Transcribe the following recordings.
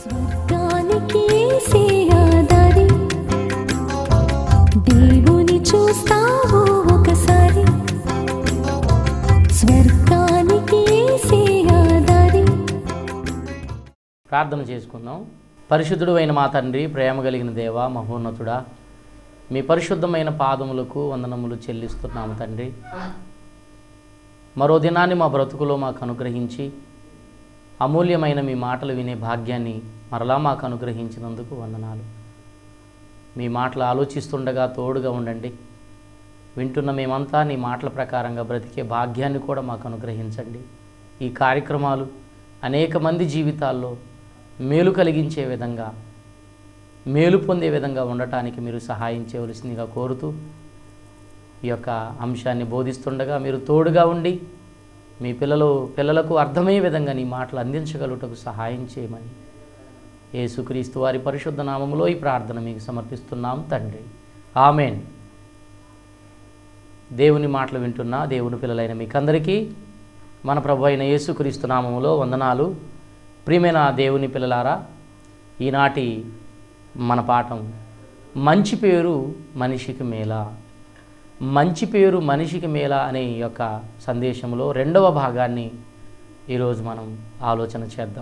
స్వర్గానికి దారి దేవుని చూస్తావు ఒకసారి స్వర్గానికి దారి ప్రార్థన చేసుకుందాం పరిశుద్ధుడు అయిన మా తండ్రి ప్రేమ కలిగిన దేవ మహోన్నతుడా మీ పరిశుద్ధమైన పాదములకు వందనములు చెల్లిస్తున్నాము తండ్రి మరో దినాన్ని మా బ్రతుకులో మాకు అనుగ్రహించి అమూల్యమైన మీ మాటలు వినే భాగ్యాన్ని మరలా మాకు అనుగ్రహించినందుకు వందనాలు మీ మాటలు ఆలోచిస్తుండగా తోడుగా ఉండండి వింటున్న మేమంతా నీ మాటల ప్రకారంగా బ్రతికే భాగ్యాన్ని కూడా మాకు అనుగ్రహించండి ఈ కార్యక్రమాలు అనేక మంది జీవితాల్లో మేలు కలిగించే విధంగా మేలు పొందే విధంగా ఉండటానికి మీరు సహాయం చేయవలసిందిగా కోరుతూ ఈ యొక్క అంశాన్ని బోధిస్తుండగా మీరు తోడుగా ఉండి మీ పిల్లలు పిల్లలకు అర్థమయ్యే విధంగా నీ మాటలు అందించగలుగుటకు సహాయం చేయమని యేసుక్రీస్తు వారి పరిశుద్ధ నామములో ఈ ప్రార్థన మీకు సమర్పిస్తున్నాం తండ్రి ఆమెన్ దేవుని మాటలు వింటున్న దేవుని పిల్లలైన మీకందరికీ మన ప్రభు అయిన యేసుక్రీస్తు నామములో వందనాలు ప్రియమైన దేవుని పిల్లలారా ఈనాటి మన పాఠం మంచి పేరు మనిషికి మేళ మంచి పేరు మనిషికి మేళ అనే ఈ యొక్క సందేశంలో రెండవ భాగాన్ని ఈరోజు మనం ఆలోచన చేద్దాం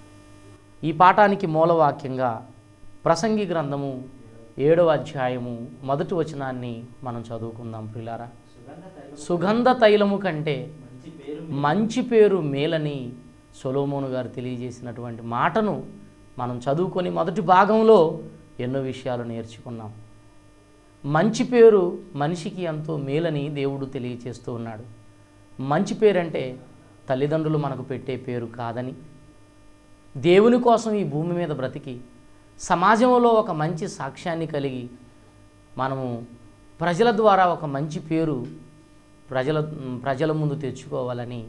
ఈ పాఠానికి మూలవాక్యంగా ప్రసంగి గ్రంథము ఏడవ అధ్యాయము మొదటి వచనాన్ని మనం చదువుకుందాం ప్రిలారా సుగంధ తైలము కంటే మంచి పేరు మేలని సొలోమోను గారు తెలియజేసినటువంటి మాటను మనం చదువుకొని మొదటి భాగంలో ఎన్నో విషయాలు నేర్చుకున్నాం మంచి పేరు మనిషికి ఎంతో మేలని దేవుడు తెలియచేస్తూ ఉన్నాడు మంచి పేరంటే తల్లిదండ్రులు మనకు పెట్టే పేరు కాదని దేవుని కోసం ఈ భూమి మీద బ్రతికి సమాజంలో ఒక మంచి సాక్ష్యాన్ని కలిగి మనము ప్రజల ద్వారా ఒక మంచి పేరు ప్రజల ప్రజల ముందు తెచ్చుకోవాలని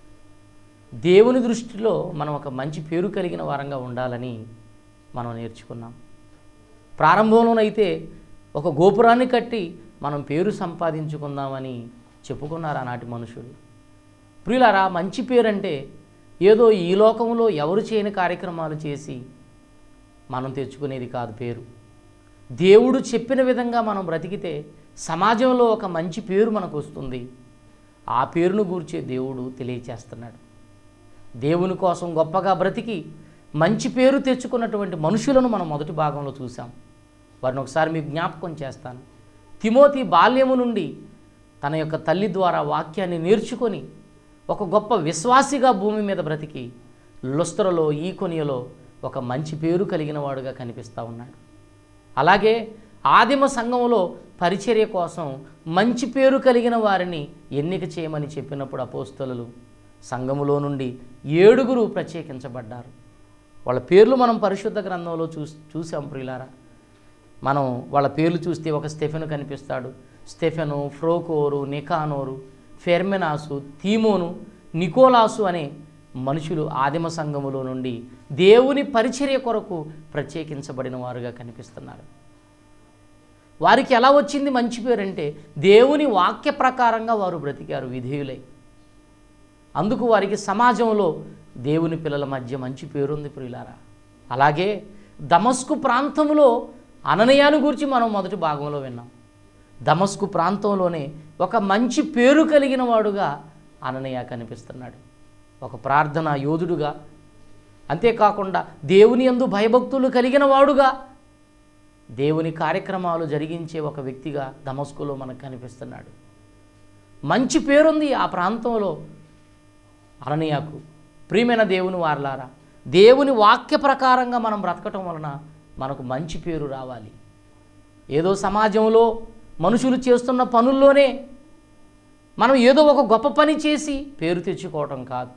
దేవుని దృష్టిలో మనం ఒక మంచి పేరు కలిగిన వారంగా ఉండాలని మనం నేర్చుకున్నాం ప్రారంభంలోనైతే ఒక గోపురాన్ని కట్టి మనం పేరు సంపాదించుకుందామని చెప్పుకున్నారు ఆనాటి మనుషులు ప్రియులారా మంచి పేరంటే ఏదో ఈ లోకంలో ఎవరు చేయని కార్యక్రమాలు చేసి మనం తెచ్చుకునేది కాదు పేరు దేవుడు చెప్పిన విధంగా మనం బ్రతికితే సమాజంలో ఒక మంచి పేరు మనకు వస్తుంది ఆ పేరును గూర్చే దేవుడు తెలియచేస్తున్నాడు దేవుని కోసం గొప్పగా బ్రతికి మంచి పేరు తెచ్చుకున్నటువంటి మనుషులను మనం మొదటి భాగంలో చూసాం వారిని ఒకసారి మీకు జ్ఞాపకం చేస్తాను తిమోతి బాల్యము నుండి తన యొక్క తల్లి ద్వారా వాక్యాన్ని నేర్చుకొని ఒక గొప్ప విశ్వాసిగా భూమి మీద బ్రతికి లుస్త్రలో ఈ కొనియలో ఒక మంచి పేరు కలిగిన వాడుగా కనిపిస్తూ ఉన్నాడు అలాగే ఆదిమ సంఘంలో పరిచర్య కోసం మంచి పేరు కలిగిన వారిని ఎన్నిక చేయమని చెప్పినప్పుడు అపోస్తలు సంఘములో నుండి ఏడుగురు ప్రత్యేకించబడ్డారు వాళ్ళ పేర్లు మనం పరిశుద్ధ గ్రంథంలో చూ చూసాం ప్రియులారా మనం వాళ్ళ పేర్లు చూస్తే ఒక స్టెఫెను కనిపిస్తాడు స్టెఫెను ఫ్రోకోరు నికానోరు ఫెర్మెనాసు తీమోను నికోలాసు అనే మనుషులు ఆదిమ సంఘములో నుండి దేవుని పరిచర్య కొరకు ప్రత్యేకించబడిన వారుగా కనిపిస్తున్నారు వారికి ఎలా వచ్చింది మంచి పేరంటే దేవుని వాక్య ప్రకారంగా వారు బ్రతికారు విధేయులై అందుకు వారికి సమాజంలో దేవుని పిల్లల మధ్య మంచి పేరుంది ప్రియులారా అలాగే దమస్కు ప్రాంతంలో అననయాను గురించి మనం మొదటి భాగంలో విన్నాం దమస్కు ప్రాంతంలోనే ఒక మంచి పేరు కలిగిన వాడుగా అననయ కనిపిస్తున్నాడు ఒక ప్రార్థన యోధుడుగా అంతేకాకుండా దేవుని యందు భయభక్తులు కలిగిన వాడుగా దేవుని కార్యక్రమాలు జరిగించే ఒక వ్యక్తిగా దమస్కులో మనకు కనిపిస్తున్నాడు మంచి పేరుంది ఆ ప్రాంతంలో అననీయాకు ప్రియమైన దేవుని వారలారా దేవుని వాక్య ప్రకారంగా మనం బ్రతకటం వలన మనకు మంచి పేరు రావాలి ఏదో సమాజంలో మనుషులు చేస్తున్న పనుల్లోనే మనం ఏదో ఒక గొప్ప పని చేసి పేరు తెచ్చుకోవటం కాదు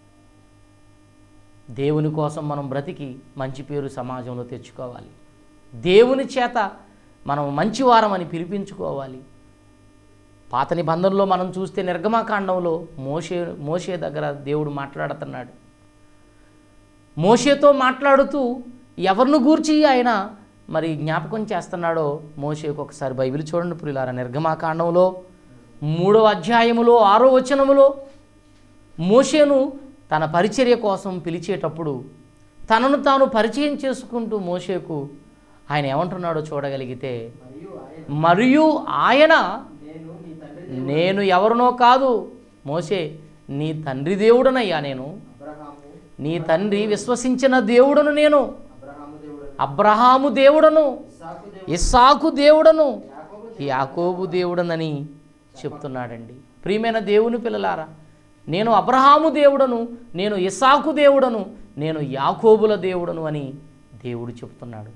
దేవుని కోసం మనం బ్రతికి మంచి పేరు సమాజంలో తెచ్చుకోవాలి దేవుని చేత మనం మంచివారం అని పిలిపించుకోవాలి పాత నిబంధనలో మనం చూస్తే నిర్గమాకాండంలో మోషే మోషే దగ్గర దేవుడు మాట్లాడుతున్నాడు మోషేతో మాట్లాడుతూ ఎవరిని గూర్చి ఆయన మరి జ్ఞాపకం చేస్తున్నాడో మోషేకు ఒకసారి బైబిల్ చూడండి ప్రియులారా నిర్గమాకాండంలో మూడవ అధ్యాయములో ఆరో వచనములో మోషేను తన పరిచర్య కోసం పిలిచేటప్పుడు తనను తాను పరిచయం చేసుకుంటూ మోషేకు ఆయన ఏమంటున్నాడో చూడగలిగితే మరియు ఆయన మరియు ఆయన నేను నీ తండ్రి నేను ఎవరినో కాదు మోసే నీ తండ్రి దేవుడనయ్యా నేను అబ్రహాము నీ తండ్రి విశ్వసించిన దేవుడను నేను అబ్రహాము దేవుడు అబ్రహాము దేవుడను ఇస్సాకు దేవుడు ఇస్సాకు దేవుడను యాకోబు యాకోబు దేవుడనని చెప్తున్నాడండి ప్రియమైన దేవుని పిల్లలారా నేను అబ్రహాము దేవుడను నేను ఇస్సాకు దేవుడను నేను యాకోబుల దేవుడను అని దేవుడు చెప్తున్నాడు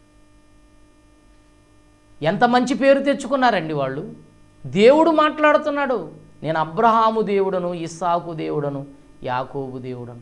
ఎంత మంచి పేరు తెచ్చుకున్నారండి వాళ్ళు దేవుడు మాట్లాడుతున్నాడు నేను అబ్రహాము దేవుడను ఇస్సాకు దేవుడను యాకోబు దేవుడను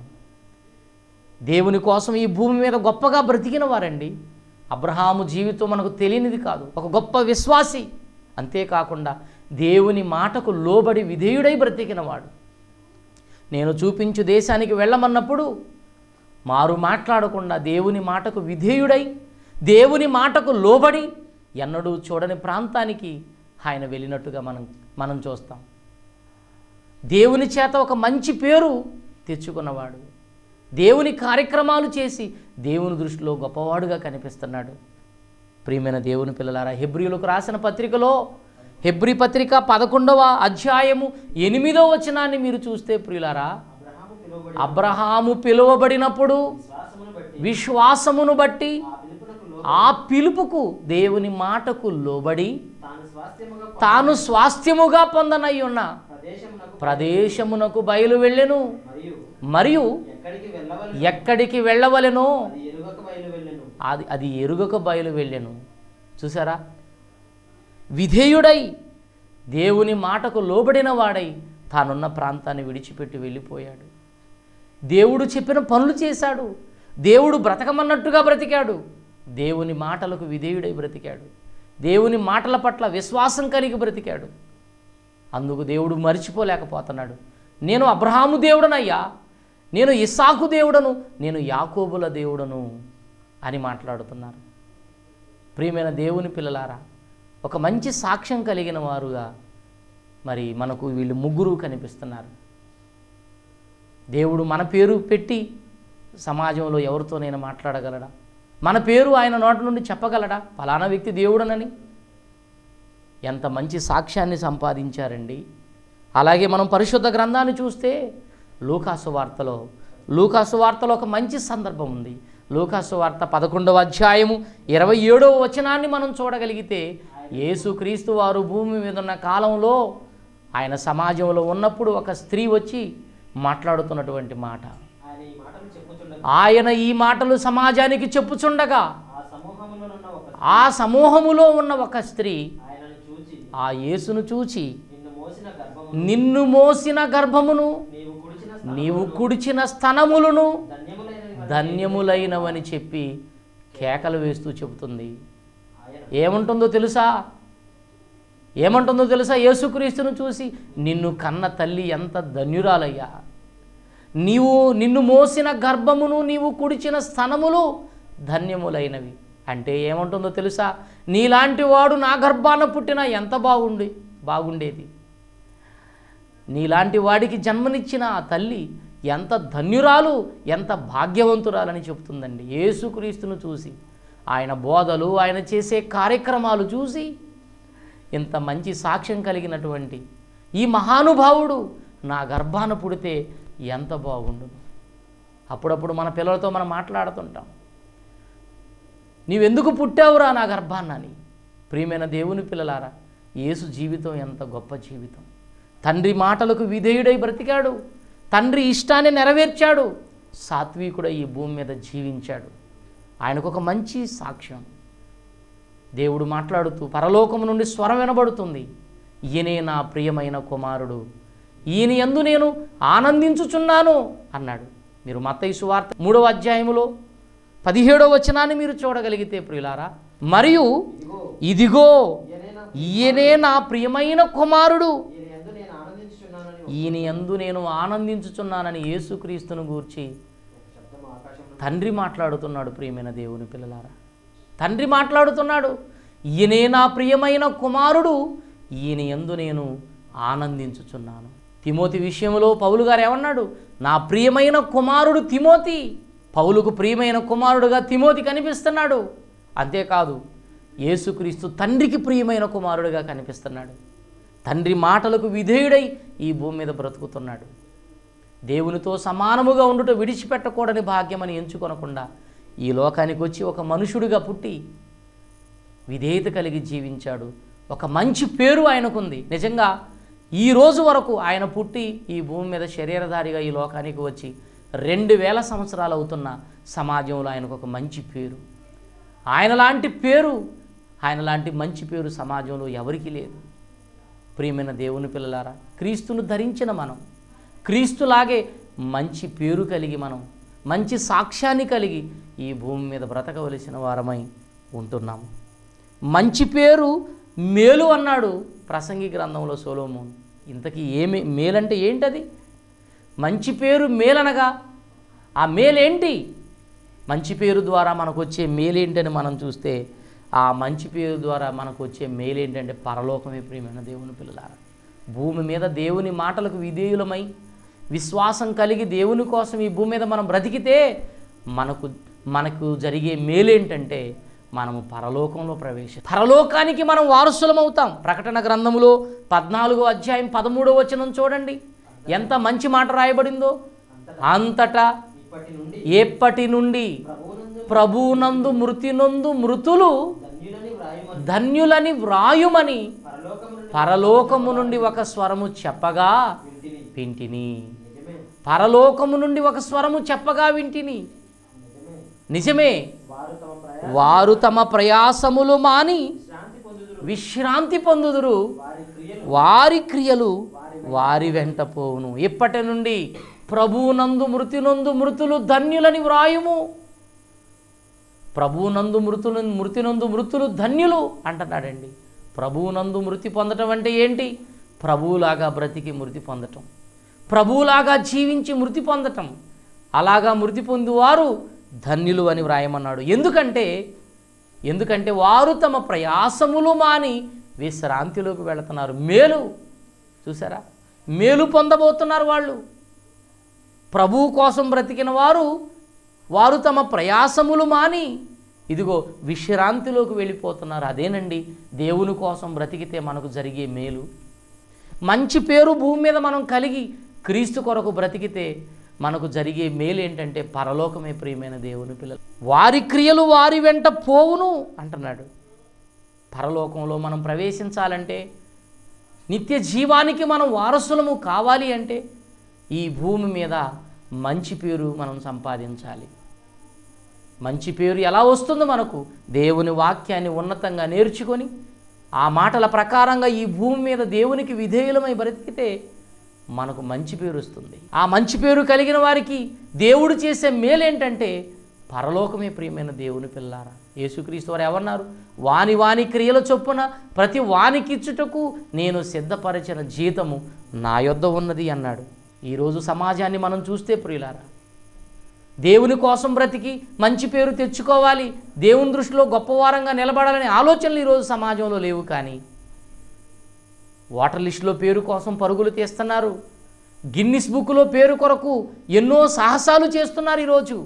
దేవుని కోసం ఈ భూమి మీద గొప్పగా బ్రతికిన వారండి అబ్రహాము జీవితం మనకు తెలియనిది కాదు ఒక గొప్ప విశ్వాసి అంతేకాకుండా దేవుని మాటకు లోబడి విధేయుడై బ్రతికినవాడు నేను చూపించు దేశానికి వెళ్ళమన్నప్పుడు మారు మాట్లాడకుండా దేవుని మాటకు విధేయుడై దేవుని మాటకు లోబడి ఎన్నడూ చూడని ప్రాంతానికి ఆయన వెళ్ళినట్టుగా మనం మనం చూస్తాం దేవుని చేత ఒక మంచి పేరు తెచ్చుకున్నవాడు దేవుని కార్యక్రమాలు చేసి దేవుని దృష్టిలో గొప్పవాడుగా కనిపిస్తున్నాడు ప్రియమైన దేవుని పిల్లలారా హెబ్రియులకు రాసిన పత్రికలో హెబ్రి పత్రిక పదకొండవ అధ్యాయము ఎనిమిదో వచనాన్ని మీరు చూస్తే ప్రియులారా అబ్రహాము పిలువబడి అబ్రహాము పిలువబడినప్పుడు విశ్వాసమును బట్టి విశ్వాసమును బట్టి ఆ పిలుపునకు లో ఆ పిలుపుకు దేవుని మాటకు లోబడి తాను స్వాస్థ్యముగా తాను స్వాస్థ్యముగా పొందనై ఉన్న ప్రదేశమునకు ప్రదేశమునకు బయలు వెళ్ళెను మరియు మరియు ఎక్కడికి వెళ్ళవలెను ఎక్కడికి వెళ్ళవలెనో అది ఎరుగక బయలు వెళ్ళెను అది అది ఎరుగక బయలు వెళ్ళెను చూసారా విధేయుడై దేవుని మాటకు లోబడిన వాడై తానున్న ప్రాంతాన్ని విడిచిపెట్టి వెళ్ళిపోయాడు దేవుడు చెప్పిన పనులు చేశాడు దేవుడు బ్రతకమన్నట్టుగా బ్రతికాడు దేవుని మాటలకు విధేయుడై బ్రతికాడు దేవుని మాటల పట్ల విశ్వాసం కలిగి బ్రతికాడు అందుకు దేవుడు మరిచిపోలేకపోతున్నాడు నేను అబ్రహాము దేవుడనయ్యా నేను ఇస్సాకు దేవుడను నేను యాకోబుల దేవుడను అని మాట్లాడుతున్నారు ప్రియమైన దేవుని పిల్లలారా ఒక మంచి సాక్ష్యం కలిగిన వారుగా మరి మనకు వీళ్ళు ముగ్గురు కనిపిస్తున్నారు దేవుడు మన పేరు పెట్టి సమాజంలో ఎవరితోనైనా మాట్లాడగలడా మన పేరు ఆయన నోటి నుండి చెప్పగలడా ఫలానా వ్యక్తి దేవుడనని ఎంత మంచి సాక్ష్యాన్ని సంపాదించారండి అలాగే మనం పరిశుద్ధ గ్రంథాన్ని చూస్తే లూకాసు వార్తలో లూకాసు వార్తలో ఒక మంచి సందర్భం ఉంది లూకాసు వార్త పదకొండవ అధ్యాయము ఇరవై ఏడవ వచనాన్ని మనం చూడగలిగితే యేసుక్రీస్తు వారు భూమి మీద ఉన్న కాలంలో ఆయన సమాజంలో ఉన్నప్పుడు ఒక స్త్రీ వచ్చి మాట్లాడుతున్నటువంటి మాట ఆయన ఈ మాటలు చెప్పుచుండగా ఆయన ఈ మాటలు సమాజానికి చెప్పుచుండగా ఆ సమూహములోనున్న ఒక ఆ సమూహములో ఉన్న ఒక స్త్రీ ఆయనను చూచి ఆ యేసును చూచి నిన్ను మోసిన గర్భము నిన్ను మోసిన గర్భమును నీవు కుడిచిన నీవు కుడిచిన స్తనములను ధన్యములైనవి ధన్యములైనవని చెప్పి కేకలు వేస్తూ చెబుతుంది ఆయన ఏమంటుందో తెలుసా ఏమంటుందో తెలుసా యేసుక్రీస్తును చూసి నిన్ను కన్న తల్లి ఎంత ధన్యురాలయ్యా నీవు నిన్ను మోసిన గర్భమును నీవు కుడిచిన స్తనములు ధన్యములైనవి అంటే ఏమంటుందో తెలుసా నీలాంటి వాడు నా గర్భాన పుట్టినా ఎంత బాగుండి బాగుండేది నీలాంటి వాడికి జన్మనిచ్చిన ఆ తల్లి ఎంత ధన్యురాలు ఎంత భాగ్యవంతురాలని చెప్తుందండి యేసుక్రీస్తును చూసి ఆయన బోధలు ఆయన చేసే కార్యక్రమాలు చూసి ఇంత మంచి సాక్ష్యం కలిగినటువంటి ఈ మహానుభావుడు నా గర్భాన పుడితే ఎంత బాగుండును అప్పుడప్పుడు మన పిల్లలతో మనం మాట్లాడుతుంటాం నీవెందుకు పుట్టావురా నా గర్భాన్నని ప్రియమైన దేవుని పిల్లలారా యేసు జీవితం ఎంత గొప్ప జీవితం తండ్రి మాటలకు విధేయుడై బ్రతికాడు తండ్రి ఇష్టాన్ని నెరవేర్చాడు సాత్వికుడై ఈ భూమి మీద జీవించాడు ఆయనకు ఒక మంచి సాక్ష్యం దేవుడు మాట్లాడుతూ పరలోకము నుండి స్వరం వినబడుతుంది ఈయనే నా ప్రియమైన కుమారుడు ఈయన యందు నేను ఆనందించుచున్నాను అన్నాడు మీరు మత్తయి సువార్త మూడవ అధ్యాయములో పదిహేడవ వచనాన్ని మీరు చూడగలిగితే ప్రియులారా మరియు ఇదిగో ఇదిగో ఈయనే నా ఈయనే నా ప్రియమైన కుమారుడు ఈయన యందు నేను ఆనందించుచున్నానని ఈయన యందు నేను ఆనందించుచున్నానని యేసుక్రీస్తును గూర్చి ఒక శబ్దం ఆకాశంలో తండ్రి మాట్లాడుతున్నాడు ప్రియమైన దేవుని పిల్లలారా తండ్రి మాట్లాడుతున్నాడు ఈయనే నా ప్రియమైన కుమారుడు ఈయన యందు నేను ఆనందించుచున్నాను తిమోతి విషయంలో పౌలు గారు ఏమన్నాడు నా ప్రియమైన కుమారుడు తిమోతి పౌలుకు ప్రియమైన కుమారుడుగా తిమోతి కనిపిస్తున్నాడు అంతేకాదు యేసుక్రీస్తు తండ్రికి ప్రియమైన కుమారుడుగా కనిపిస్తున్నాడు తండ్రి మాటలకు విధేయుడై ఈ భూమి మీద బ్రతుకుతున్నాడు దేవునితో సమానముగా ఉండుట విడిచిపెట్టకూడని భాగ్యమని ఎంచుకొనకుండా ఈ లోకానికి వచ్చి ఒక మనుషుడిగా పుట్టి విధేయత కలిగి జీవించాడు ఒక మంచి పేరు ఆయనకుంది నిజంగా ఈ రోజు వరకు ఆయన పుట్టి ఈ భూమి మీద శరీరధారిగా ఈ లోకానికి వచ్చి రెండు వేల సంవత్సరాలు అవుతున్న సమాజంలో ఆయనకు ఒక మంచి పేరు ఆయన లాంటి పేరు ఆయన లాంటి మంచి పేరు సమాజంలో ఎవరికీ లేదు ప్రియమైన దేవుని పిల్లలారా క్రీస్తును ధరించిన మనం క్రీస్తులాగే మంచి పేరు కలిగి మనం మంచి సాక్ష్యాన్ని కలిగి ఈ భూమి మీద బ్రతకవలసిన వారమై ఉంటున్నాము మంచి పేరు మేలు అన్నాడు ప్రసంగి గ్రంథంలో సోలోమోన్ ఇంతకీ ఏమి మేలంటే ఏంటది మంచి పేరు మేలనగా ఆ మేలేంటి మంచి పేరు ద్వారా మనకు వచ్చే మేలేంటని మనం చూస్తే ఆ మంచి పేరు ద్వారా మనకు వచ్చే మేలేంటంటే పరలోకమే ప్రియమైన దేవుని పిల్లలారా భూమి మీద దేవుని మాటలకు విధేయులమై విశ్వాసం కలిగి దేవుని కోసం ఈ భూమి మీద మనం బ్రతికితే మనకు మనకు జరిగే మేలేంటంటే మనము పరలోకంలో ప్రవేశం పరలోకానికి మనం వారసులం అవుతాం ప్రకటన గ్రంథములో పద్నాలుగో అధ్యాయం పదమూడో వచనం చూడండి ఎంత మంచి మాట రాయబడిందో అంతటా ఇప్పటి నుండి ఎప్పటి నుండి ప్రభువునందు ప్రభువునందు మృతినందు మృతులు ధన్యులని వ్రాయమని ధన్యులని వ్రాయుమని పరలోకము నుండి పరలోకము నుండి ఒక స్వరము చెప్పగా వింటిని వింటిని నిజమే పరలోకము నుండి ఒక స్వరము చెప్పగా వింటిని నిజమే నిజమే వారు తమ ప్రయా వారు తమ ప్రయాసములు మాని శాంతి పొందుదురు విశ్రాంతి పొందుదురు వారి క్రియలు వారి క్రియలు వారి వెంట పోవును ఇప్పటి నుండి ప్రభువునందు మృతినందు మృతులు ధన్యులని వ్రాయుము ప్రభువునందు మృతులు మృతినందు మృతులు ధన్యులు అంటున్నాడండి ప్రభువునందు మృతి పొందటం అంటే ఏంటి ప్రభువులాగా బ్రతికి మృతి పొందటం ప్రభువులాగా జీవించి మృతి పొందటం అలాగా మృతి పొందువారు ధన్యులు అని వ్రాయమన్నాడు ఎందుకంటే ఎందుకంటే వారు తమ ప్రయాసములు మాని విశ్రాంతిలోకి వెళుతున్నారు మేలు చూసారా మేలు పొందబోతున్నారు వాళ్ళు ప్రభువు కోసం బ్రతికిన వారు వారు తమ ప్రయాసములు మాని ఇదిగో విశ్రాంతిలోకి వెళ్ళిపోతున్నారు అదేనండి దేవుని కోసం బ్రతికితే మనకు జరిగే మేలు మంచి పేరు భూమి మీద మనం కలిగి క్రీస్తు కొరకు బ్రతికితే మనకు జరిగే మేలు ఏంటంటే పరలోకమే ప్రియమైన దేవుని పిల్లలు వారి క్రియలు వారి వెంట పోవును అంటున్నాడు పరలోకంలో మనం ప్రవేశించాలంటే నిత్య జీవానికి మనం వారసులము కావాలి అంటే ఈ భూమి మీద మంచి పేరు మనం సంపాదించాలి మంచి పేరు ఎలా వస్తుందో మనకు దేవుని వాక్యాన్ని ఉన్నతంగా నేర్చుకొని ఆ మాటల ప్రకారంగా ఈ భూమి మీద దేవునికి విధేయులమై బ్రతికితే మనకు మంచి పేరు వస్తుంది ఆ మంచి పేరు కలిగిన వారికి దేవుడు చేసే మేలేంటంటే పరలోకమే ప్రియమైన దేవుని పిల్లారా యేసుక్రీస్తు వారు ఏమన్నారు వాని వాని క్రియల చొప్పున ప్రతి వానికిచ్చుటకు నేను సిద్ధపరిచిన జీతము నా యొద్ద ఉన్నది అన్నాడు ఈరోజు సమాజాన్ని మనం చూస్తే ప్రియులారా దేవుని కోసం బ్రతికి మంచి పేరు తెచ్చుకోవాలి దేవుని దృష్టిలో గొప్పవారంగా నిలబడాలనే ఆలోచనలు ఈరోజు సమాజంలో లేవు కానీ వాటర్ లిస్టులో పేరు కోసం పరుగులు తీస్తున్నారు గిన్నిస్ బుక్లో పేరు కొరకు ఎన్నో సాహసాలు చేస్తున్నారు ఈరోజు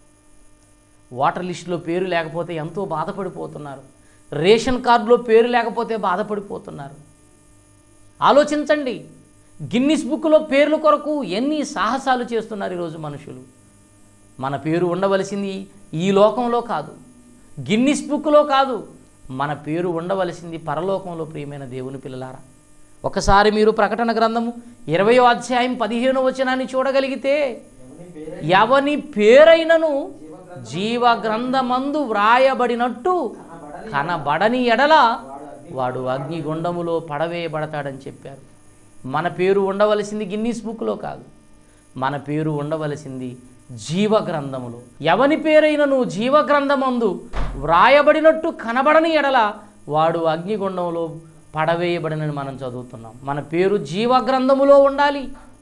వాటర్ లిస్టులో పేరు లేకపోతే ఎంతో బాధపడిపోతున్నారు రేషన్ కార్డులో పేరు లేకపోతే బాధపడిపోతున్నారు ఆలోచించండి గిన్నిస్ బుక్లో పేర్ల కొరకు ఎన్ని సాహసాలు చేస్తున్నారు ఈరోజు మనుషులు మన పేరు ఉండవలసింది ఈ లోకంలో కాదు గిన్నిస్ బుక్లో కాదు మన పేరు ఉండవలసింది పరలోకంలో ప్రియమైన దేవుని పిల్లలారా ఒకసారి మీరు ప్రకటన గ్రంథము ఇరవయో అధ్యాయం పదిహేను వచనాన్ని చూడగలిగితే ఎవని పేరై ఎవని పేరైనను జీవ గ్రంథమందు వ్రాయబడినట్టు కనబడని ఎడల వాడు అగ్నిగుండములో పడవేయబడతాడని చెప్పారు మన పేరు ఉండవలసింది గిన్నీస్ బుక్లో కాదు మన పేరు ఉండవలసింది జీవ గ్రంథములో ఎవని పేరైనను జీవ గ్రంథమందు వ్రాయబడినట్టు కనబడని ఎడల వాడు అగ్నిగుండంలో పడవేయబడినని మనం చదువుతున్నాం మన పేరు జీవ గ్రంథములో ఉండాలి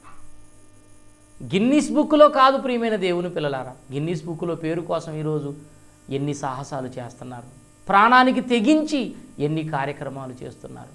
గిన్నీస్ బుక్లో కాదు ప్రియమైన దేవుని పిల్లలారా గిన్నీస్ బుక్లో పేరు కోసం ఈరోజు ఎన్ని సాహసాలు చేస్తున్నారు ప్రాణానికి తెగించి ఎన్ని కార్యక్రమాలు చేస్తున్నారు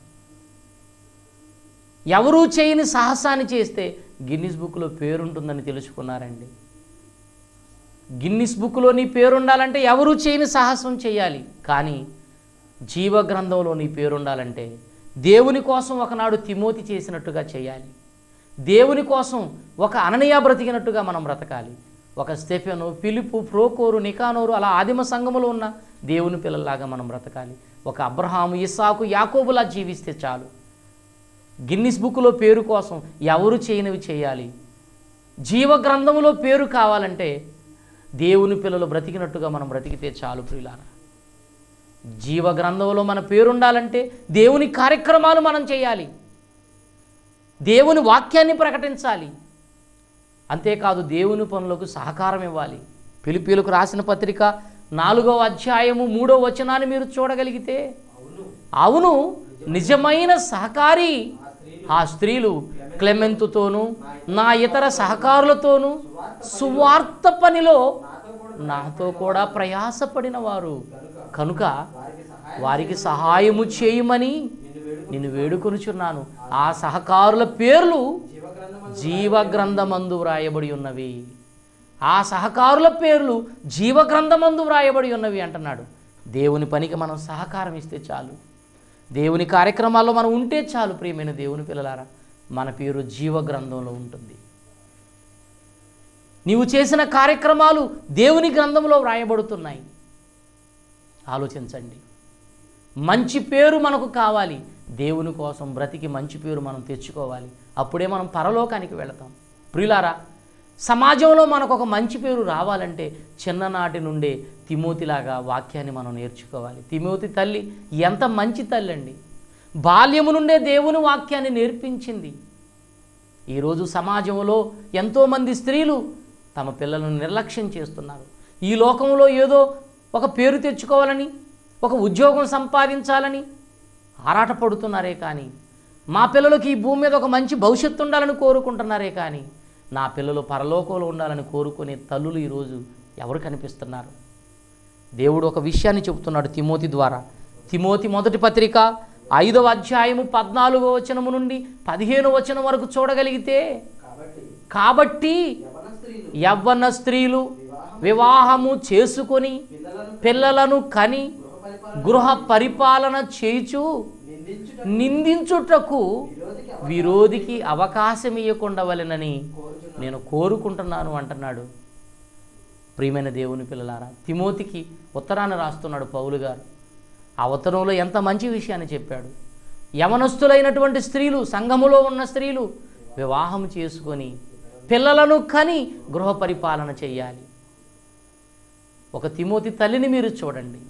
ఎవరూ చేయని సాహసాన్ని చేస్తే గిన్నీస్ బుక్లో పేరుంటుందని తెలుసుకున్నారండి గిన్నిస్ బుక్లో నీ పేరు ఉండాలంటే ఎవరు చేయని సాహసం చేయాలి కానీ జీవ గ్రంథంలో నీ పేరు ఉండాలంటే దేవుని కోసం ఒకనాడు తిమోతి చేసినట్టుగా చేయాలి దేవుని కోసం ఒక అననీయ బ్రతికినట్టుగా మనం బ్రతకాలి ఒక స్టెఫెను ఫిలిపు ప్రోకోరు నికానోరు అలా ఆదిమ సంఘములో ఉన్న దేవుని పిల్లల్లాగా మనం బ్రతకాలి ఒక అబ్రహాము ఇస్సాకు యాకోబులా జీవిస్తే చాలు గిన్నిస్ బుక్లో పేరు కోసం ఎవరు చేయనివి చేయాలి జీవ గ్రంథములో పేరు కావాలంటే దేవుని పిల్లలు బ్రతికినట్టుగా మనం బ్రతికితే చాలు ప్రియులారా జీవ గ్రంథంలో మన పేరు ఉండాలంటే దేవుని కార్యక్రమాలు మనం చేయాలి దేవుని వాక్యాన్ని ప్రకటించాలి అంతేకాదు దేవుని పనులకు సహకారం ఇవ్వాలి పిలిపిలకు రాసిన పత్రిక నాలుగో అధ్యాయము మూడో వచనాన్ని మీరు చూడగలిగితే అవును అవును నిజమైన సహకారి ఆ స్త్రీలు క్లెమెంతుతోనూ నా ఇతర సహకారులతోనూ సువార్త పనిలో నాతో కూడా ప్రయాసపడిన వారు కనుక వారికి సహాయము చేయమని నిన్ను వేడుకొనుచున్నాను ఆ సహకారుల పేర్లు జీవగ్రంథమందు వ్రాయబడి ఉన్నవి ఆ సహకారుల పేర్లు జీవగ్రంథమందు వ్రాయబడి ఉన్నవి అంటున్నాడు దేవుని పనికి మనం సహకారం ఇస్తే చాలు దేవుని కార్యక్రమాల్లో మనం ఉంటే చాలు ప్రియమైన దేవుని పిల్లలారా మన పేరు జీవగ్రంథంలో ఉంటుంది నీవు చేసిన కార్యక్రమాలు దేవుని గ్రంథంలో వ్రాయబడుతున్నాయి ఆలోచించండి మంచి పేరు మనకు కావాలి దేవుని కోసం బ్రతికి మంచి పేరు మనం తెచ్చుకోవాలి అప్పుడే మనం పరలోకానికి వెళతాం ప్రియులారా సమాజంలో మనకు ఒక మంచి పేరు రావాలంటే చిన్ననాటి నుండే తిమోతిలాగా వాక్యాన్ని మనం నేర్చుకోవాలి తిమోతి తల్లి ఎంత మంచి తల్లి అండి బాల్యము నుండే దేవుని వాక్యాన్ని నేర్పించింది ఈరోజు సమాజంలో ఎంతోమంది స్త్రీలు తమ పిల్లలను నిర్లక్ష్యం చేస్తున్నారు ఈ లోకంలో ఏదో ఒక పేరు తెచ్చుకోవాలని ఒక ఉద్యోగం సంపాదించాలని ఆరాటపడుతున్నారే కానీ మా పిల్లలకి ఈ భూమి మీద ఒక మంచి భవిష్యత్తు ఉండాలని కోరుకుంటున్నారే కానీ నా పిల్లలు పరలోకంలో ఉండాలని కోరుకునే తల్లులు ఈరోజు ఎవరు కనిపిస్తున్నారు దేవుడు ఒక విషయాన్ని చెబుతున్నాడు తిమోతి ద్వారా తిమోతి మొదటి పత్రిక ఐదవ అధ్యాయము పద్నాలుగో వచనము నుండి పదిహేను వచనం వరకు చూడగలిగితే కాబట్టి కాబట్టి యవన స్త్రీలు యవ్వన స్త్రీలు వివాహము చేసుకొని పిల్లలను పిల్లలను కని గృహ పరిపాలన గృహ పరిపాలన చేయుచు నిందించుట నిందించుటకు విరోధికి విరోధికి అవకాశం ఇవ్వకుండవలెనని కోరుచున్నాను నేను కోరుకుంటున్నాను అంటున్నాడు ప్రియమైన దేవుని పిల్లలారా తిమోతికి ఉత్తరాన్ని రాస్తున్నాడు పౌలు గారు ఆ ఉత్తరంలో ఎంత మంచి విషయాన్ని చెప్పాడు యవనస్తులైనటువంటి స్త్రీలు సంఘములో ఉన్న స్త్రీలు వివాహం చేసుకొని పిల్లలను కని గృహ పరిపాలన చేయాలి ఒక తిమోతి తల్లిని మీరు చూడండి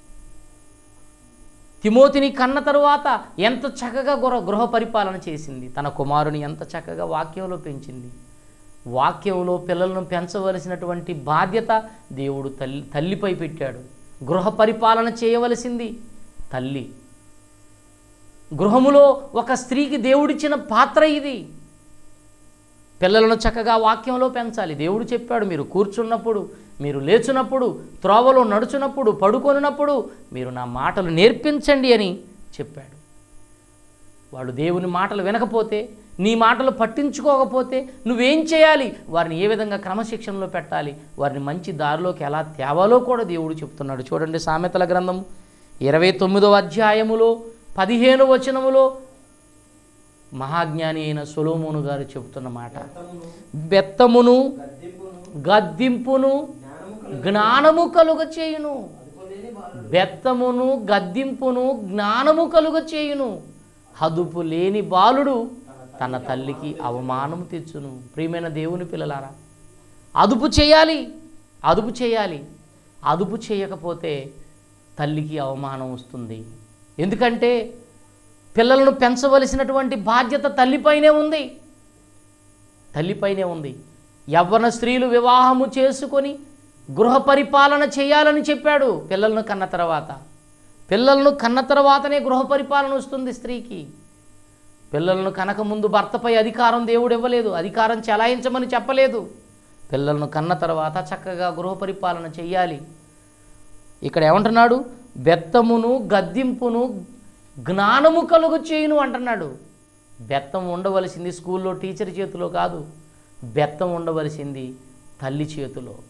తిమోతిని కన్న తరువాత ఎంత చక్కగా గృహ గృహ పరిపాలన చేసింది తన కుమారుని ఎంత చక్కగా వాక్యంలో పెంచింది వాక్యంలో పిల్లలను పెంచవలసినటువంటి బాధ్యత దేవుడు తల్లి తల్లిపై పెట్టాడు గృహ పరిపాలన చేయవలసింది తల్లి గృహములో ఒక స్త్రీకి దేవుడిచ్చిన పాత్ర ఇది పిల్లలను చక్కగా వాక్యంలో పెంచాలి దేవుడు చెప్పాడు మీరు కూర్చున్నప్పుడు మీరు లేచున్నప్పుడు త్రోవలో నడుచున్నప్పుడు పడుకొనినప్పుడు మీరు నా మాటలు నేర్పించండి అని చెప్పాడు వాళ్ళు దేవుని మాటలు వినకపోతే నీ మాటలు పట్టించుకోకపోతే నువ్వేం చేయాలి వారిని ఏ విధంగా క్రమశిక్షణలో పెట్టాలి వారిని మంచి దారిలోకి ఎలా తేవాలో కూడా దేవుడు చెప్తున్నాడు చూడండి సామెతల గ్రంథం ఇరవై తొమ్మిదవ అధ్యాయములో పదిహేను వచనములో మహాజ్ఞాని అయిన సొలోమోను గారు చెబుతున్న మాట రక్తమును బెత్తమును గద్దింపును గద్దింపును జ్ఞానము జ్ఞానము కలుగ చేయును కలుగులేని బాలుడు బెత్తమును గద్దింపును జ్ఞానము కలుగ చేయును హదుపు లేని బాలుడు తన తల్లికి అవమానము తెచ్చును ప్రియమైన దేవుని పిల్లలారా అదుపు చేయాలి అదుపు చేయాలి అదుపు చేయకపోతే తల్లికి అవమానం వస్తుంది ఎందుకంటే పిల్లలను పెంచవలసినటువంటి బాధ్యత తల్లిపైనే ఉంది తల్లిపైనే ఉంది యవ్వన స్త్రీలు వివాహము చేసుకొని గృహ పరిపాలన చేయాలని చెప్పాడు పిల్లలను కన్న తర్వాత పిల్లలను కన్న తర్వాతనే గృహ పరిపాలన వస్తుంది స్త్రీకి పిల్లలను కనక ముందు భర్తపై అధికారం దేవుడు ఇవ్వలేదు అధికారం చెలాయించమని చెప్పలేదు పిల్లలను కన్న తర్వాత చక్కగా గృహ పరిపాలన చెయ్యాలి ఇక్కడ ఏమంటున్నాడు బెత్తమును గద్దింపును జ్ఞానము కలుగు చేయును అంటున్నాడు బెత్తం ఉండవలసింది స్కూల్లో టీచర్ చేతిలో కాదు బెత్తం ఉండవలసింది తల్లి చేతిలో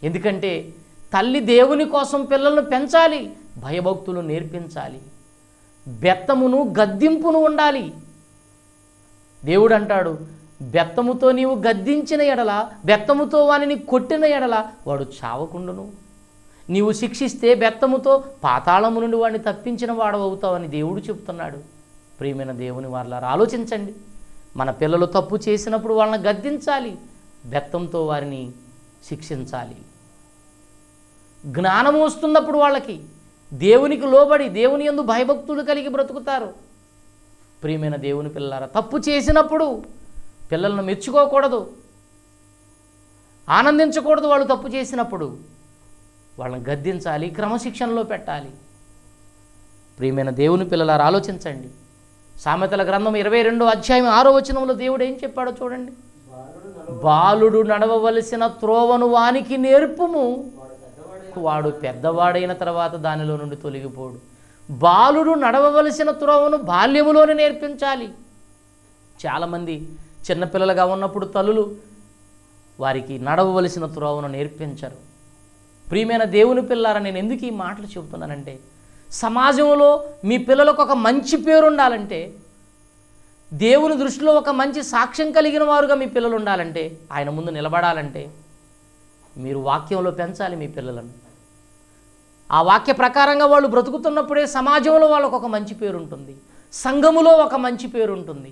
ఎందుకంటే తల్లి దేవుని కోసం పిల్లలను పెంచాలి భయభక్తులు నేర్పించాలి బెత్తమును గద్దింపును ఉండాలి దేవుడు అంటాడు బెత్తముతో నీవు గద్దించిన ఎడల బెత్తముతో వానిని కొట్టిన ఎడల వాడు చావకుండును నీవు శిక్షిస్తే బెత్తముతో పాతాళము నుండి వాడిని తప్పించిన వాడవవుతావని దేవుడు చెప్తున్నాడు ప్రియమైన దేవుని వాళ్ళ ఆలోచించండి మన పిల్లలు తప్పు చేసినప్పుడు వాళ్ళని గద్దించాలి బెత్తంతో వారిని శిక్షించాలి జ్ఞానం వస్తున్నప్పుడు వాళ్ళకి దేవునికి లోబడి దేవుని యందు భయభక్తులు కలిగి బ్రతుకుతారు ప్రియమైన దేవుని పిల్లలారా తప్పు చేసినప్పుడు పిల్లలను మెచ్చుకోకూడదు ఆనందించకూడదు వాళ్ళు తప్పు చేసినప్పుడు వాళ్ళని గద్దించాలి క్రమశిక్షణలో పెట్టాలి ప్రియమైన దేవుని పిల్లలారా ఆలోచించండి సామెతల గ్రంథం ఇరవై రెండో అధ్యాయం ఆరో వచనంలో దేవుడు ఏం చెప్పాడో చూడండి బాలుడు నడవవలసిన త్రోవను వానికి నేర్పుము వాడు పెద్దవాడైన తర్వాత దానిలో నుండి తొలగిపోడు బాలుడు నడవవలసిన త్రోవను బాల్యములోనే నేర్పించాలి చాలామంది చిన్నపిల్లలుగా ఉన్నప్పుడు తల్లులు వారికి నడవవలసిన త్రోవను నేర్పించరు ప్రియమైన దేవుని పిల్లారా నేను ఎందుకు ఈ మాటలు చెబుతున్నానంటే సమాజంలో మీ పిల్లలకు ఒక మంచి పేరు ఉండాలంటే దేవుని దృష్టిలో ఒక మంచి సాక్ష్యం కలిగిన వారుగా మీ పిల్లలు ఉండాలంటే ఆయన ముందు నిలబడాలంటే మీరు వాక్యంలో పెంచాలి మీ పిల్లలను ఆ వాక్య ప్రకారంగా వాళ్ళు బ్రతుకుతున్నప్పుడే సమాజంలో వాళ్ళకు ఒక మంచి పేరు ఉంటుంది సంఘములో ఒక మంచి పేరు ఉంటుంది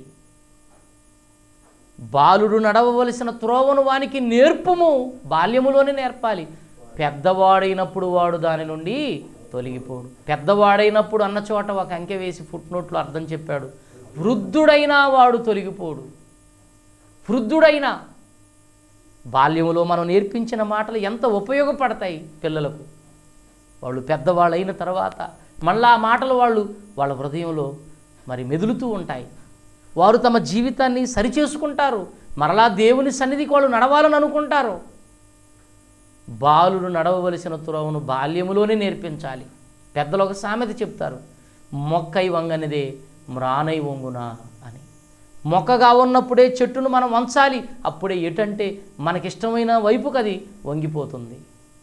బాలుడు నడవవలసిన త్రోవను వానికి నేర్పుము బాల్యములోనే నేర్పాలి పెద్దవాడైనప్పుడు వాడు దాని నుండి తొలగిపోడు పెద్దవాడైనప్పుడు అన్న చోట ఒక అంకె వేసి ఫుట్నోట్లో అర్థం చెప్పాడు వృద్ధుడైనా వాడు తొలగిపోడు వృద్ధుడైనా బాల్యములో మనం నేర్పించిన మాటలు ఎంత ఉపయోగపడతాయి పిల్లలకు వాళ్ళు పెద్దవాళ్ళు అయిన తర్వాత మళ్ళా ఆ మాటలు వాళ్ళు వాళ్ళ హృదయంలో మరి మెదులుతూ ఉంటాయి వారు తమ జీవితాన్ని సరిచేసుకుంటారు మరలా దేవుని సన్నిధికి వాళ్ళు నడవాలని అనుకుంటారు బాలుడు నడవవలసిన తురవను బాల్యములోనే నేర్పించాలి పెద్దలు ఒక సామెత చెప్తారు మొక్కై వంగనిదే మ్రానై వంగునా అని మొక్కగా ఉన్నప్పుడే చెట్టును మనం వంచాలి అప్పుడే ఎటంటే మనకిష్టమైన వైపుకి అది వంగిపోతుంది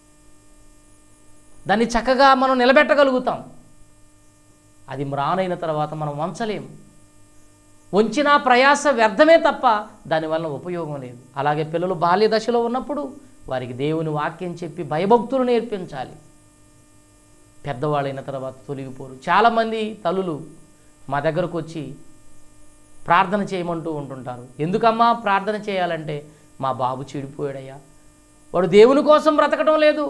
దాన్ని చక్కగా మనం నిలబెట్టగలుగుతాం అది మ్రానైన తర్వాత మనం వంచలేం వంచిన ప్రయాస వ్యర్థమే తప్ప దానివల్ల ఉపయోగం లేదు అలాగే పిల్లలు బాల్య దశలో ఉన్నప్పుడు వారికి దేవుని వాక్యం చెప్పి భయభక్తులు నేర్పించాలి పెద్దవాళ్ళైన తర్వాత తొలగిపోరు చాలామంది తల్లులు మా దగ్గరకు వచ్చి ప్రార్థన చేయమంటూ ఉంటుంటారు ఎందుకమ్మా ప్రార్థన చేయాలంటే మా బాబు చెడిపోయాడయ్యా వాడు దేవుని కోసం బ్రతకడం లేదు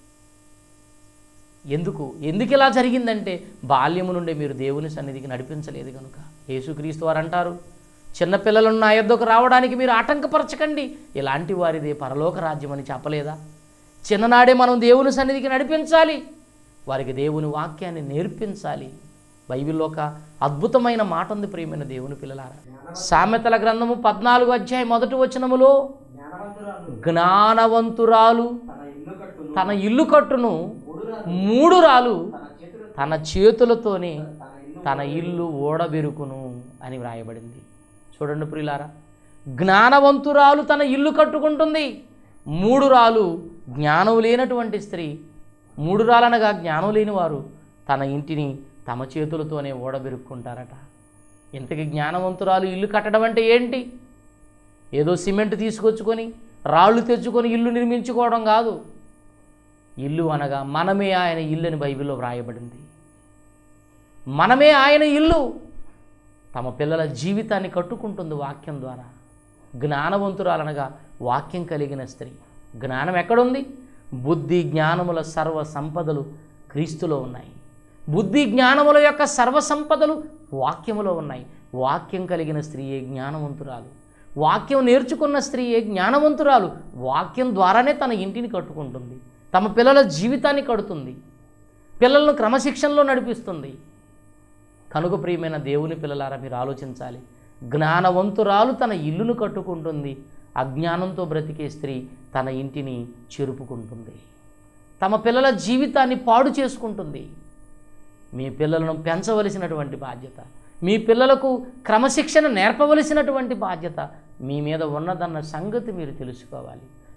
ఎందుకు ఎందుకు ఇలా జరిగిందంటే బాల్యము నుండే మీరు దేవుని సన్నిధికి నడిపించలేదు కనుక యేసుక్రీస్తు వారు అంటారు చిన్నపిల్లలను నా యొద్దకు రావడానికి మీరు ఆటంకపరచకండి ఇలాంటి వారిదే పరలోక రాజ్యం అని చెప్పలేదా చిన్ననాడే మనం దేవుని సన్నిధికి నడిపించాలి వారికి దేవుని వాక్యాన్ని నేర్పించాలి బైబిల్లో ఒక అద్భుతమైన మాట ఉంది ప్రియమైన దేవుని పిల్లలారా సామెతల గ్రంథము పద్నాలుగు అధ్యాయం మొదటి వచనములో జ్ఞానవంతురాలు జ్ఞానవంతురాలు తన ఇల్లు కట్టును తన ఇల్లు కట్టును మూడు రాలు తన చేతులతోనే తన ఇల్లు ఓడబెరుకును అని వ్రాయబడింది చూడండి ప్రియులారా జ్ఞానవంతురాలు తన ఇల్లు కట్టుకుంటుంది మూడు రాలు జ్ఞానం లేనటువంటి స్త్రీ మూడు రాలనగా జ్ఞానం లేని వారు తన ఇంటిని తమ చేతులతోనే ఓడబెరుక్కుంటారట ఇంతకి జ్ఞానవంతురాలు ఇల్లు కట్టడం అంటే ఏంటి ఏదో సిమెంట్ తీసుకొచ్చుకొని రాళ్ళు తెచ్చుకొని ఇల్లు నిర్మించుకోవడం కాదు ఇల్లు అనగా మనమే ఆయన ఇల్లు అని బైబిల్లో వ్రాయబడింది మనమే ఆయన ఇల్లు తమ పిల్లల జీవితాన్ని కట్టుకుంటుంది వాక్యం ద్వారా జ్ఞానవంతురాలనగా వాక్యం కలిగిన స్త్రీ జ్ఞానం ఎక్కడుంది బుద్ధి జ్ఞానముల సర్వ సంపదలు క్రీస్తులో ఉన్నాయి బుద్ధి జ్ఞానముల యొక్క సర్వ సంపదలు వాక్యములో ఉన్నాయి వాక్యం కలిగిన స్త్రీయే జ్ఞానవంతురాలు వాక్యం నేర్చుకున్న స్త్రీయే జ్ఞానవంతురాలు వాక్యం ద్వారానే తన ఇంటిని కట్టుకుంటుంది తమ పిల్లల జీవితాన్ని కడుతుంది పిల్లలను క్రమశిక్షణలో నడిపిస్తుంది కనుక ప్రియమైన దేవుని పిల్లలారా మీరు ఆలోచించాలి జ్ఞానవంతురాలు తన ఇల్లును కట్టుకుంటుంది అజ్ఞానంతో బ్రతికే స్త్రీ తన ఇంటిని చెరుపుకుంటుంది తమ పిల్లల జీవితాన్ని పాడు చేసుకుంటుంది మీ పిల్లలను పెంచవలసినటువంటి బాధ్యత మీ పిల్లలకు క్రమశిక్షణ నేర్పవలసినటువంటి బాధ్యత మీ మీద ఉన్నదన్న సంగతి మీరు తెలుసుకోవాలి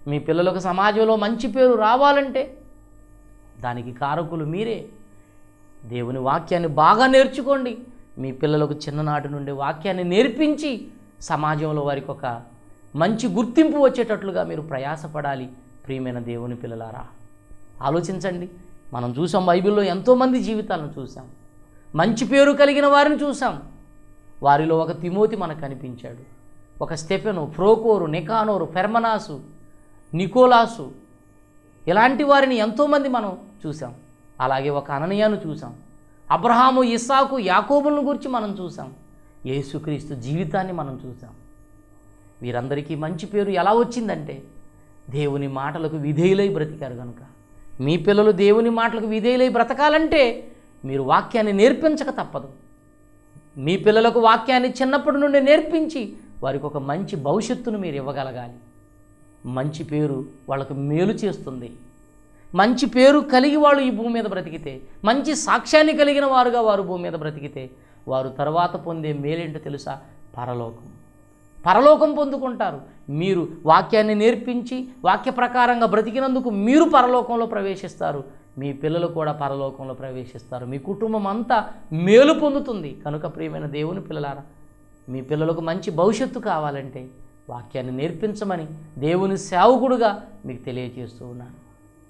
మీ పిల్లలకు సమాజంలో మంచి పేరు రావాలంటే దానికి కారకులు మీరే దేవుని వాక్యాన్ని బాగా నేర్చుకోండి మీ పిల్లలకు చిన్ననాటి నుండి వాక్యాన్ని నేర్పించి సమాజంలో వారికి ఒక మంచి గుర్తింపు వచ్చేటట్లుగా మీరు ప్రయాసపడాలి ప్రియమైన దేవుని పిల్లలారా ఆలోచించండి మనం చూసాం బైబిల్లో ఎంతోమంది జీవితాలను చూసాం మంచి పేరు కలిగిన వారిని చూసాం వారిలో ఒక తిమోతి మనకు కనిపించాడు ఒక స్టెఫెను ఫ్రోకోరు నికానోరు ఫెర్మనాసు నికోలాసు ఇలాంటి వారిని ఎంతోమంది మనం చూసాం అలాగే ఒక అననీయాను చూసాం అబ్రహాము ఇస్సాకు యాకోబులను గురించి మనం చూసాం యేసుక్రీస్తు జీవితాన్ని మనం చూసాం వీరందరికీ మంచి పేరు ఎలా వచ్చిందంటే దేవుని మాటలకు విధేయులై బ్రతికారు కనుక మీ పిల్లలు దేవుని మాటలకు విధేయులై బ్రతకాలంటే మీరు వాక్యాన్ని నేర్పించక తప్పదు మీ పిల్లలకు వాక్యాన్ని చిన్నప్పటి నుండి నేర్పించి వారికి ఒక మంచి భవిష్యత్తును మీరు ఇవ్వగలగాలి మంచి పేరు వాళ్ళకు మేలు చేస్తుంది మంచి పేరు కలిగి వాళ్ళు ఈ భూమి మీద బ్రతికితే మంచి సాక్ష్యాన్ని కలిగిన వారుగా వారు భూమి మీద బ్రతికితే వారు తర్వాత పొందే మేలేంటో తెలుసా పరలోకం పరలోకం పొందుకుంటారు మీరు వాక్యాన్ని నేర్పించి వాక్య ప్రకారంగా బ్రతికినందుకు మీరు పరలోకంలో ప్రవేశిస్తారు మీ పిల్లలు కూడా పరలోకంలో ప్రవేశిస్తారు మీ కుటుంబం అంతా మేలు పొందుతుంది కనుక ప్రియమైన దేవుని పిల్లలారా మీ పిల్లలకు మంచి భవిష్యత్తు కావాలంటే వాక్యాన్ని నేర్పించమని దేవుని సేవకుడుగా మీకు తెలియజేస్తూ ఉన్నాను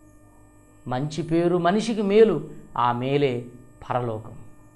మంచి పేరు మనిషికి మేలు ఆ మేలే పరలోకం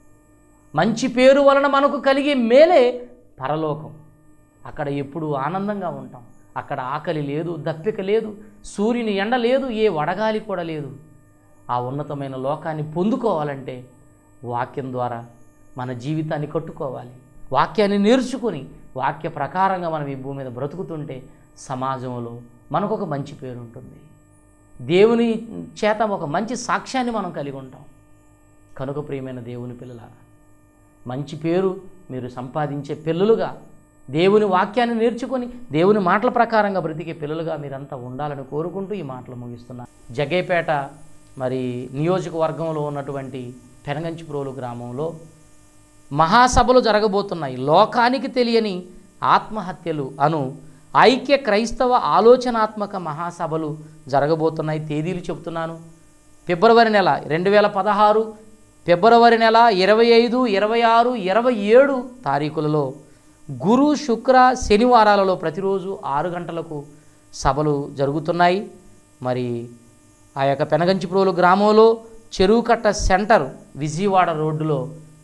మంచి పేరు వలన మనకు కలిగే మేలే పరలోకం అక్కడ ఎప్పుడు ఆనందంగా ఉంటాం అక్కడ ఆకలి లేదు దప్పిక లేదు సూర్యుని ఎండ లేదు ఏ వడగాలి కూడా లేదు ఆ ఉన్నతమైన లోకాన్ని పొందుకోవాలంటే వాక్యం ద్వారా మన జీవితాన్ని కట్టుకోవాలి వాక్యాన్ని నేర్చుకొని వాక్య ప్రకారంగా మనం ఈ భూమి మీద బ్రతుకుతుంటే సమాజంలో మనకు ఒక మంచి పేరు ఉంటుంది దేవుని చేత ఒక మంచి సాక్ష్యాన్ని మనం కలిగి ఉంటాం కనుక ప్రియమైన దేవుని పిల్లలారా మంచి పేరు మీరు సంపాదించే పిల్లలుగా దేవుని వాక్యాన్ని నేర్చుకొని దేవుని మాటల ప్రకారంగా బ్రతికే పిల్లలుగా మీరంతా ఉండాలని కోరుకుంటూ ఈ మాటలు ముగిస్తున్నా జగేపేట మరి నియోజకవర్గంలో ఉన్నటువంటి పెనగంచిప్రోలు గ్రామంలో మహాసభలు జరగబోతున్నాయి లోకానికి తెలియని ఆత్మహత్యలు అను ఐక్య క్రైస్తవ ఆలోచనాత్మక మహాసభలు జరగబోతున్నాయి తేదీలు చెప్తున్నాను ఫిబ్రవరి నెల రెండు వేల పదహారు ఫిబ్రవరి నెల ఇరవై ఐదు ఇరవై ఆరు ఇరవై ఏడు తారీఖులలో గురు శుక్ర శనివారాలలో ప్రతిరోజు ఆరు గంటలకు సభలు జరుగుతున్నాయి మరి ఆ యొక్క పెనగంచిప్రోలు గ్రామంలో చెరువుకట్ట సెంటర్ విజయవాడ రోడ్డులో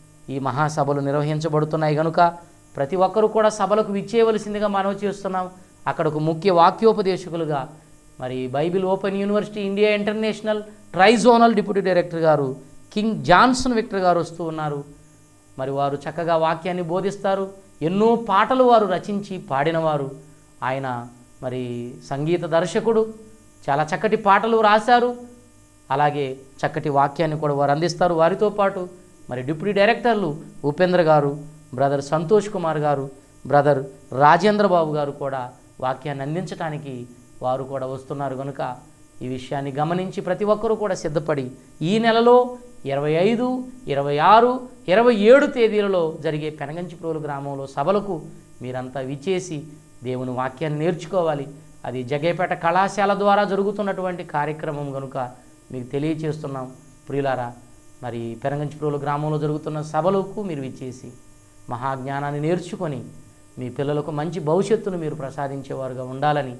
ఈ మహాసభలు నిర్వహించబడుతున్నాయి కనుక ప్రతి ఒక్కరూ కూడా సభలకు విచ్చేయవలసిందిగా మనవి చేస్తున్నాం అక్కడకు ముఖ్య వాక్యోపదేశకులుగా మరి Bible open university India international trizonal deputy director గారు కింగ్ జాన్సన్ విక్టర్ గారు వస్తూ ఉన్నారు మరి వారు చక్కగా వాక్యాన్ని బోధిస్తారు ఎన్నో పాటలు వారు రచించి పాడినవారు ఆయన మరి సంగీత దర్శకుడు చాలా చక్కటి పాటలు రాశారు అలాగే చక్కటి వాక్యాన్ని కూడా వారు అందిస్తారు వారితో పాటు మరి డిప్యూటీ డైరెక్టర్లు ఉపేంద్ర గారు బ్రదర్ సంతోష్ కుమార్ గారు బ్రదర్ రాజేంద్ర బాబు గారు కూడా వాక్యాన్ని అందించడానికి వారు కూడా వస్తున్నారు కనుక ఈ విషయాన్ని గమనించి ప్రతి ఒక్కరూ కూడా సిద్ధపడి ఈ నెలలో ఇరవై ఐదు ఇరవై ఆరు ఇరవై ఏడు తేదీలలో జరిగే పెనగంచిప్రోలు గ్రామంలో సభలకు మీరంతా విచ్చేసి దేవుని వాక్యాన్ని నేర్చుకోవాలి అది జగేపేట కళాశాల ద్వారా జరుగుతున్నటువంటి కార్యక్రమం కనుక మీకు తెలియచేస్తున్నాం ప్రియులారా మరి పెనగంచిప్రోలు గ్రామంలో జరుగుతున్న సభలకు మీరు విచ్చేసి మహాజ్ఞానాన్ని నేర్చుకొని మీ పిల్లలకు మంచి భవిష్యత్తును మీరు ప్రసాదించేవారుగా ఉండాలని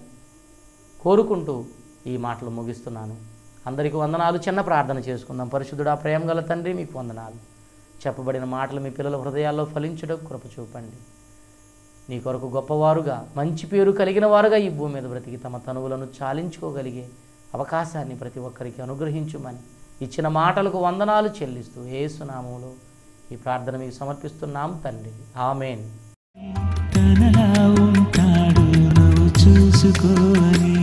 కోరుకుంటూ ఈ మాటలు ముగిస్తున్నాను అందరికీ వందనాలు చిన్న ప్రార్థన చేసుకుందాం పరిశుద్ధుడా ప్రేమ గల తండ్రి మీకు వందనాలు చెప్పబడిన మాటలు మీ పిల్లల హృదయాల్లో ఫలించడం కృప చూపండి నీ కొరకు గొప్పవారుగా మంచి పేరు కలిగిన వారుగా ఈ భూమి మీద బ్రతికి తమ తనువులను చాలించుకోగలిగే అవకాశాన్ని ప్రతి ఒక్కరికి అనుగ్రహించుమని ఇచ్చిన మాటలకు వందనాలు చెల్లిస్తూ ఏసునామంలో ఈ ప్రార్థన మీకు సమర్పిస్తున్నాం తండ్రి ఆమెన్ తనలా ఉంటాడు నువ్వు చూసుకోని